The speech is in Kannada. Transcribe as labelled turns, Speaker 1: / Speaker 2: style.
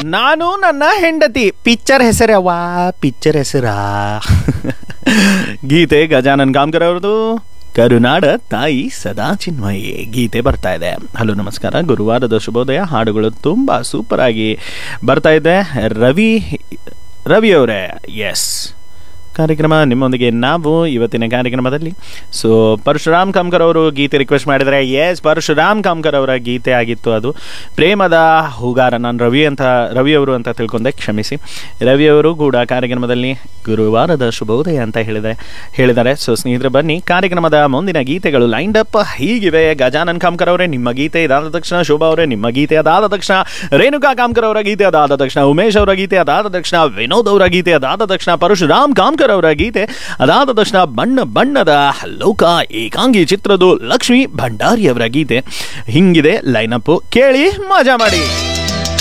Speaker 1: ನಾನು ನನ್ನ ಹೆಂಡತಿ ಪಿಕ್ಚರ್ ಹೆಸರವ್ವ ಪಿಕ್ಚರ್ ಹೆಸರಾ ಗೀತೆ ಗಜಾನನ್ ಕಾಮ್ಕರ್ ಅವ್ರದ್ದು ಕರುನಾಡ ತಾಯಿ ಸದಾ ಚಿನ್ಮಯಿ ಗೀತೆ ಬರ್ತಾ ಇದೆ ಹಲೋ ನಮಸ್ಕಾರ ಗುರುವಾರದ ಶುಭೋದಯ ಹಾಡುಗಳು ತುಂಬ ಸೂಪರ್ ಆಗಿ ಬರ್ತಾ ಇದೆ ರವಿ ರವಿ ಅವರೇ ಎಸ್ ಕಾರ್ಯಕ್ರಮ ನಿಮ್ಮೊಂದಿಗೆ ನಾವು ಇವತ್ತಿನ ಕಾರ್ಯಕ್ರಮದಲ್ಲಿ ಸೊ ಪರಶುರಾಮ್ ಕಾಮ್ಕರ್ ಅವರು ಗೀತೆ ರಿಕ್ವೆಸ್ಟ್ ಮಾಡಿದರೆ ಎಸ್ ಪರಶುರಾಮ್ ಕಾಮ್ಕರ್ ಅವರ ಗೀತೆ ಆಗಿತ್ತು ಅದು ಪ್ರೇಮದ ಹೂಗಾರ ನಾನು ರವಿ ಅಂತ ರವಿ ಅವರು ಅಂತ ತಿಳ್ಕೊಂಡೆ ಕ್ಷಮಿಸಿ ರವಿ ಅವರು ಕೂಡ ಕಾರ್ಯಕ್ರಮದಲ್ಲಿ ಗುರುವಾರದ ಶುಭೋದಯ ಅಂತ ಹೇಳಿದರೆ ಹೇಳಿದ್ದಾರೆ ಸೊ ಸ್ನೇಹಿತರೆ ಬನ್ನಿ ಕಾರ್ಯಕ್ರಮದ ಮುಂದಿನ ಗೀತೆಗಳು ಲೈನ್ಡ್ ಅಪ್ ಹೀಗಿವೆ ಗಜಾನನ್ ಕಾಮ್ಕರ್ ಅವರೇ ನಿಮ್ಮ ಗೀತೆ ಇದಾದ ತಕ್ಷಣ ಶೋಭಾ ಅವರೇ ನಿಮ್ಮ ಗೀತೆ ಅದಾದ ತಕ್ಷಣ ರೇಣುಕಾ ಕಾಮ್ಕರ್ ಅವರ ಗೀತೆ ಅದಾದ ತಕ್ಷಣ ಉಮೇಶ್ ಅವರ ಗೀತೆ ಅದಾದ ತಕ್ಷಣ ವಿನೋದ್ ಅವರ ಗೀತೆ ಅದಾದ ತಕ್ಷಣ ಪರಶುರಾಮ್ ಕಾಮ್ಕರ್ ಅವರ ಗೀತೆ ಅದಾದ ತಕ್ಷಣ ಬಣ್ಣ ಬಣ್ಣದ ಲೋಕ ಏಕಾಂಗಿ ಚಿತ್ರದ್ದು ಲಕ್ಷ್ಮಿ ಭಂಡಾರಿ ಅವರ ಗೀತೆ ಹಿಂಗಿದೆ ಲೈನಪ್ ಕೇಳಿ ಮಜಾ ಮಾಡಿ